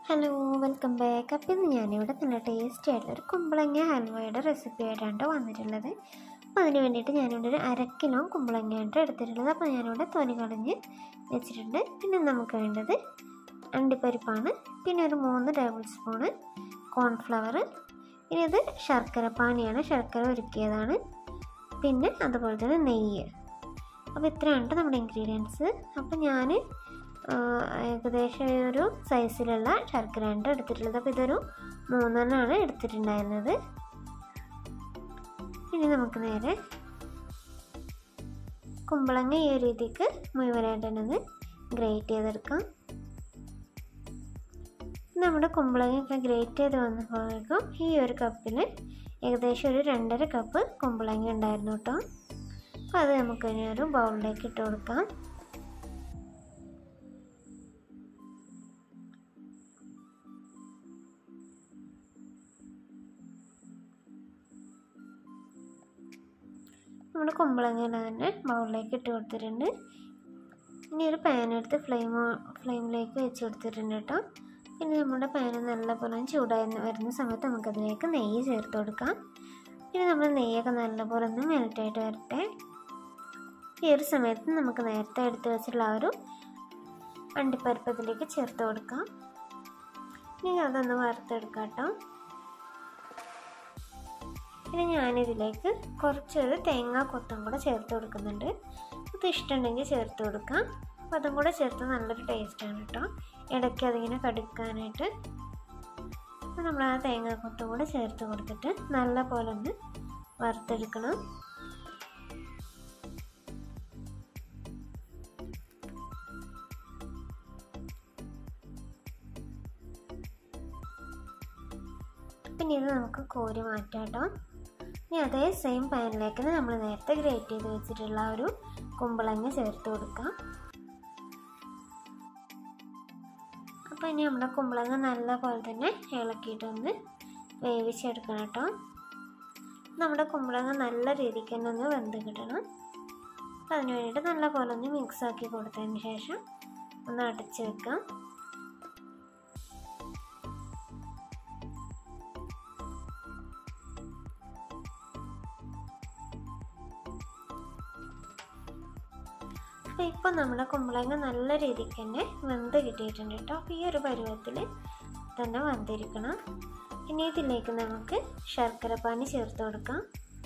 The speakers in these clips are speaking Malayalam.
ഹലോ വെൽക്കം ബാക്ക് അപ്പം ഇന്ന് ഞാനിവിടെ നല്ല ടേസ്റ്റി ആയിട്ടുള്ള ഒരു കുമ്പളങ്ങ ഹൽവയുടെ റെസിപ്പി ആയിട്ടാണ് വന്നിട്ടുള്ളത് അപ്പോൾ അതിന് വേണ്ടിയിട്ട് ഞാനിവിടെ ഒരു അര കിലോ കുമ്പളങ്ങയായിട്ട് എടുത്തിട്ടുള്ളത് അപ്പോൾ ഞാനിവിടെ തൊലി കളഞ്ഞ് വെച്ചിട്ടുണ്ട് പിന്നെ നമുക്ക് വേണ്ടത് അണ്ടിപ്പരിപ്പാണ് പിന്നെ ഒരു മൂന്ന് ടേബിൾ സ്പൂണ് കോൺഫ്ലവർ ഇനി ഇത് ശർക്കര പാനിയാണ് ശർക്കര ഒരുക്കിയതാണ് പിന്നെ അതുപോലെ തന്നെ നെയ്യ് അപ്പോൾ ഇത്രയാണ് നമ്മുടെ ഇൻഗ്രീഡിയൻസ് അപ്പോൾ ഞാൻ ഏകദേശം ഒരു സൈസിലുള്ള ശർക്കരയാണ് എടുത്തിട്ടുള്ളത് അപ്പോൾ ഇതൊരു മൂന്നെണ്ണമാണ് എടുത്തിട്ടുണ്ടായിരുന്നത് ഇനി നമുക്ക് നേരെ കുമ്പളങ്ങ ഈ ഒരു രീതിക്ക് മുഴുവനായിട്ട് തന്നെ ഒന്ന് ഗ്രേറ്റ് ചെയ്തെടുക്കാം നമ്മുടെ കുമ്പളങ്ങയൊക്കെ ഗ്രേറ്റ് ചെയ്ത് വന്നപ്പോഴേക്കും ഈ ഒരു കപ്പിൽ ഏകദേശം ഒരു രണ്ടര കപ്പ് കുമ്പളങ്ങ ഉണ്ടായിരുന്നു കേട്ടോ അപ്പോൾ അത് നമുക്ക് ഇനി ഒരു ബൗളിലേക്ക് ഇട്ട് കൊടുക്കാം നമ്മുടെ കുമ്പളങ്ങയില തന്നെ ബൗളിലേക്ക് ഇട്ട് കൊടുത്തിട്ടുണ്ട് ഇനി ഒരു പാൻ എടുത്ത് ഫ്ലെയിം ഫ്ലെയിമിലേക്ക് വെച്ച് കൊടുത്തിട്ടുണ്ട് കേട്ടോ പിന്നെ നമ്മുടെ പാൻ നല്ലപോലെ ചൂടായി വരുന്ന സമയത്ത് നമുക്കതിലേക്ക് നെയ്യ് ചേർത്ത് കൊടുക്കാം പിന്നെ നമ്മൾ നെയ്യൊക്കെ നല്ലപോലെ ഒന്ന് മെൽറ്റായിട്ട് വരട്ടെ ഈ ഒരു സമയത്ത് നമുക്ക് നേരത്തെ എടുത്ത് വെച്ചിട്ടുള്ള ആ ഒരു അണ്ടിപ്പരിപ്പ് അതിലേക്ക് ചേർത്ത് കൊടുക്കാം ഇനി അതൊന്ന് വറുത്തെടുക്കാം കേട്ടോ പിന്നെ ഞാനിതിലേക്ക് കുറച്ചൊരു തേങ്ങാ കൊത്തും കൂടെ ചേർത്ത് കൊടുക്കുന്നുണ്ട് അത് ഇഷ്ടമുണ്ടെങ്കിൽ ചേർത്ത് കൊടുക്കാം അപ്പോൾ അതും കൂടെ ചേർത്ത് നല്ലൊരു ടേസ്റ്റാണ് കേട്ടോ ഇടയ്ക്ക് അതിങ്ങനെ കടുക്കാനായിട്ട് അപ്പോൾ നമ്മൾ ആ തേങ്ങാ കൊത്തും കൂടെ ചേർത്ത് കൊടുത്തിട്ട് നല്ല പോലെ ഒന്ന് വറുത്തെടുക്കണം പിന്നെ ഇത് നമുക്ക് കോരി മാറ്റാം കേട്ടോ ഇനി അതേ സെയിം പാനിലേക്ക് നമ്മൾ നേരത്തെ ഗ്രേറ്റ് ചെയ്ത് വെച്ചിട്ടുള്ള ഒരു കുമ്പളങ്ങ ചേർത്ത് കൊടുക്കാം അപ്പോൾ ഇനി നമ്മുടെ കുമ്പളങ്ങ നല്ല പോലെ തന്നെ ഇളക്കിയിട്ടൊന്ന് വേവിച്ചെടുക്കണം കേട്ടോ നമ്മുടെ കുമ്പളങ്ങ നല്ല രീതിക്ക് തന്നെ ഒന്ന് വെന്ത് കിട്ടണം അപ്പോൾ അതിന് വേണ്ടിയിട്ട് നല്ല പോലെ ഒന്ന് മിക്സ് ആക്കി കൊടുത്തതിന് ശേഷം ഒന്ന് അടച്ച് വെക്കാം അപ്പോൾ ഇപ്പോൾ നമ്മുടെ കുമ്പളങ്ങ നല്ല രീതിക്ക് തന്നെ വെന്ത് കിട്ടിയിട്ടുണ്ട് കേട്ടോ അപ്പോൾ ഈ ഒരു പരുവത്തിൽ തന്നെ വന്നിരിക്കണം ഇനി ഇതിലേക്ക് നമുക്ക് ശർക്കര പാനി ചേർത്ത് കൊടുക്കാം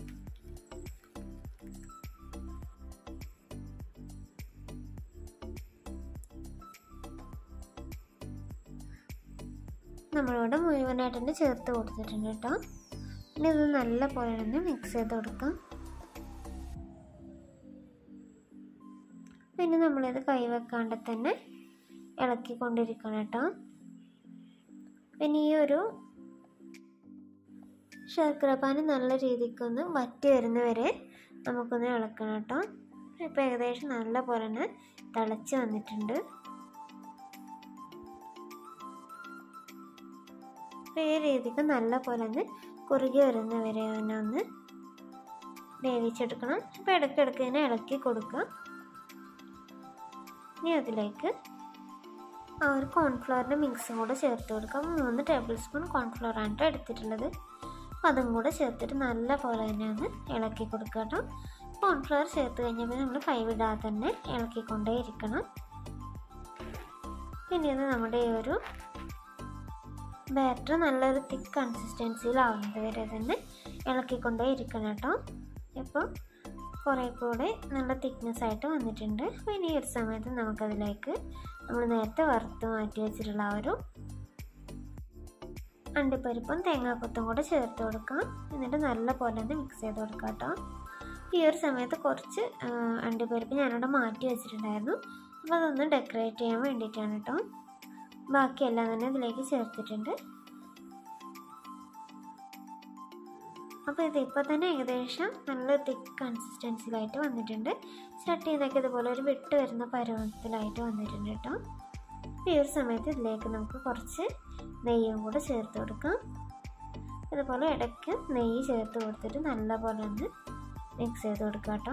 നമ്മളിവിടെ മുഴുവനായിട്ട് തന്നെ ചേർത്ത് കൊടുത്തിട്ടുണ്ട് കേട്ടോ ഇനി ഇത് നല്ല പോലെ ഒന്ന് മിക്സ് ചെയ്ത് കൊടുക്കാം പിന്നെ നമ്മളിത് കൈവെക്കാണ്ട് തന്നെ ഇളക്കിക്കൊണ്ടിരിക്കണം കേട്ടോ പിന്നെ ഈ ഒരു ശർക്കരപ്പാന് നല്ല രീതിക്കൊന്ന് വറ്റി വരുന്ന വരെ നമുക്കൊന്ന് ഇളക്കണം കേട്ടോ ഇപ്പോൾ ഏകദേശം നല്ല പോലെ തന്നെ തിളച്ച് വന്നിട്ടുണ്ട് അപ്പോൾ ഈ രീതിക്ക് നല്ല പോലെ ഒന്ന് കുറുകി വരുന്ന വരെ തന്നെ ഒന്ന് വേവിച്ചെടുക്കണം അപ്പോൾ ഇടയ്ക്കിടയ്ക്ക് തന്നെ ഇളക്കി കൊടുക്കുക ഇനി അതിലേക്ക് ആ ഒരു കോൺഫ്ലവറിൻ്റെ മിക്സും കൂടെ ചേർത്ത് കൊടുക്കാം മൂന്ന് ടേബിൾ സ്പൂൺ കോൺഫ്ലവറാണ് എടുത്തിട്ടുള്ളത് അപ്പോൾ അതും കൂടെ ചേർത്തിട്ട് നല്ല പോലെ തന്നെ ഒന്ന് ഇളക്കി കൊടുക്കുക കേട്ടോ കോൺഫ്ലവർ ചേർത്ത് കഴിഞ്ഞപ്പോൾ നമ്മൾ കൈവിടാതെ തന്നെ ഇളക്കിക്കൊണ്ടേ ഇരിക്കണം പിന്നെ ഇത് നമ്മുടെ ഈ ഒരു ബാറ്റർ നല്ലൊരു തിക്ക് കൺസിസ്റ്റൻസിയിലാവുന്നത് വരെ തന്നെ ഇളക്കിക്കൊണ്ടേ ഇരിക്കണം കേട്ടോ ഇപ്പോൾ കുറേ കൂടെ നല്ല തിക്നെസ് ആയിട്ട് വന്നിട്ടുണ്ട് അപ്പോൾ ഇനി ഒരു സമയത്ത് നമുക്കതിലേക്ക് നമ്മൾ നേരത്തെ വറുത്ത് മാറ്റി വെച്ചിട്ടുള്ള ആ ഒരു അണ്ടിപ്പരിപ്പും തേങ്ങാക്കൊത്തും കൂടെ ചേർത്ത് കൊടുക്കാം എന്നിട്ട് നല്ല പോലെ ഒന്ന് മിക്സ് ചെയ്ത് കൊടുക്കാം കേട്ടോ ഈ ഒരു സമയത്ത് കുറച്ച് അണ്ടിപ്പരിപ്പ് ഞാനിവിടെ മാറ്റി വെച്ചിട്ടുണ്ടായിരുന്നു അപ്പോൾ അതൊന്ന് ഡെക്കറേറ്റ് ചെയ്യാൻ വേണ്ടിയിട്ടാണ് കേട്ടോ ബാക്കിയെല്ലാം തന്നെ ഇതിലേക്ക് ചേർത്തിട്ടുണ്ട് അപ്പോൾ ഇത് ഇപ്പോൾ തന്നെ ഏകദേശം നല്ല തിക്ക് കൺസിസ്റ്റൻസിയിലായിട്ട് വന്നിട്ടുണ്ട് ചട്ടിയിൽ നിന്നൊക്കെ ഇതുപോലെ ഒരു വിട്ട് വരുന്ന പരുവത്തിലായിട്ട് വന്നിട്ടുണ്ട് കേട്ടോ ഈ ഒരു സമയത്ത് ഇതിലേക്ക് നമുക്ക് കുറച്ച് നെയ്യും കൂടെ ചേർത്ത് കൊടുക്കാം ഇതുപോലെ ഇടയ്ക്ക് നെയ്യ് ചേർത്ത് കൊടുത്തിട്ട് നല്ല പോലെ ഒന്ന് മിക്സ് ചെയ്ത് കൊടുക്കാം കേട്ടോ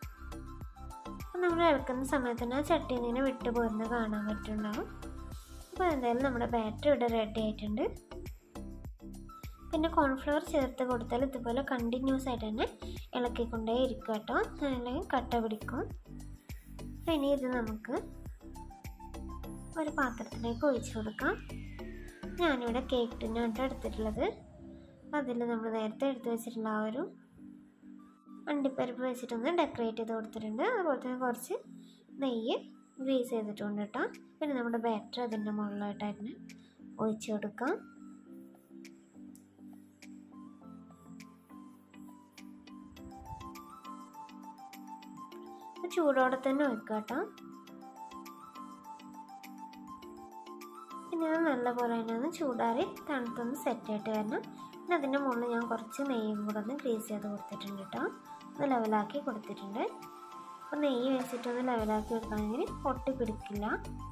നമ്മൾ ഇളക്കുന്ന സമയത്ത് തന്നെ ആ ചട്ടിയിൽ നിന്ന് വിട്ട് പോരുന്ന കാണാൻ പറ്റുന്നുണ്ടാവും അപ്പോൾ എന്തായാലും നമ്മുടെ ബാറ്ററി ഇവിടെ റെഡി ആയിട്ടുണ്ട് പിന്നെ കോൺഫ്ലവർ ചേർത്ത് കൊടുത്താൽ ഇതുപോലെ കണ്ടിന്യൂസ് ആയിട്ട് തന്നെ ഇളക്കിക്കൊണ്ടേ ഇരിക്കുക കേട്ടോ അല്ലെങ്കിൽ കട്ട പിടിക്കും അപ്പോൾ ഇനി ഇത് നമുക്ക് ഒരു പാത്രത്തിലേക്ക് ഒഴിച്ചു കൊടുക്കാം ഞാനിവിടെ കേക്ക് ടിന്നായിട്ട് എടുത്തിട്ടുള്ളത് അതിൽ നമ്മൾ നേരത്തെ എടുത്ത് വെച്ചിട്ടുള്ള ആ ഒരു അണ്ടിപ്പരിപ്പ് വെച്ചിട്ടൊന്ന് ഡെക്കറേറ്റ് ചെയ്ത് കൊടുത്തിട്ടുണ്ട് അതുപോലെ തന്നെ കുറച്ച് നെയ്യ് ഗ്രീസ് ചെയ്തിട്ടുണ്ട് കേട്ടോ പിന്നെ നമ്മുടെ ബാറ്റർ അതിൻ്റെ മുകളിലായിട്ടായിരുന്നു ഒഴിച്ചു കൊടുക്കാം ചൂടോടെ തന്നെ ഒഴിക്കുക കേട്ടോ പിന്നെ അത് നല്ലപോലെ തന്നെ ഒന്ന് ചൂടാറി തണുത്തൊന്ന് സെറ്റായിട്ട് വരണം പിന്നെ അതിൻ്റെ മുകളിൽ ഞാൻ കുറച്ച് നെയ്യും കൂടെ ഒന്ന് ഗ്രീസ് ചെയ്ത് കൊടുത്തിട്ടുണ്ട് കേട്ടോ ഒന്ന് ലെവലാക്കി കൊടുത്തിട്ടുണ്ട് അപ്പോൾ നെയ്യ് വെച്ചിട്ടൊന്ന് ലെവലാക്കി എടുക്കുകയാണെങ്കിൽ പൊട്ടി പിടിക്കില്ല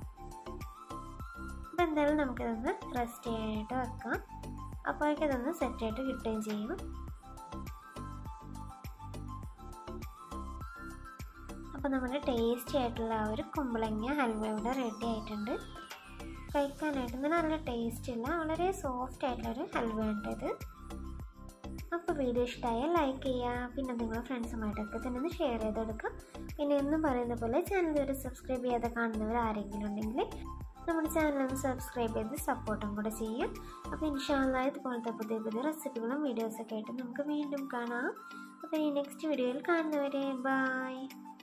അപ്പോൾ എന്തായാലും നമുക്കിതൊന്ന് റെസ്റ്റ് ചെയ്യാനായിട്ട് വെക്കാം അപ്പോഴേക്കും ഇതൊന്ന് സെറ്റായിട്ട് കിട്ടുകയും ചെയ്യും അപ്പോൾ നമ്മുടെ ടേസ്റ്റി ആയിട്ടുള്ള ആ ഒരു കുമ്പളങ്ങ ഹൽവ ഇവിടെ റെഡി ആയിട്ടുണ്ട് കഴിക്കാനായിട്ട് നല്ല ടേസ്റ്റ് ഉള്ള വളരെ സോഫ്റ്റ് ആയിട്ടുള്ളൊരു ഹൽവയാണ് ഇത് അപ്പോൾ വീഡിയോ ഇഷ്ടമായാൽ ലൈക്ക് ചെയ്യുക പിന്നെ നിങ്ങളുടെ ഫ്രണ്ട്സുമായിട്ടൊക്കെ തന്നെ ഒന്ന് ഷെയർ ചെയ്തെടുക്കുക പിന്നെ എന്നും പറയുന്ന പോലെ ചാനൽ ഒരു സബ്സ്ക്രൈബ് ചെയ്യാതെ കാണുന്നവർ ആരെങ്കിലും ഉണ്ടെങ്കിൽ നമ്മുടെ ചാനൽ ഒന്ന് സബ്സ്ക്രൈബ് ചെയ്ത് സപ്പോർട്ടും കൂടെ ചെയ്യാം അപ്പോൾ ഇൻഷാല്ല ഇതുപോലത്തെ പുതിയ പുതിയ റെസിപ്പികളും വീഡിയോസൊക്കെ ആയിട്ട് നമുക്ക് വീണ്ടും കാണാം അപ്പോൾ ഈ നെക്സ്റ്റ് വീഡിയോയിൽ കാണുന്നവരെ ബൈ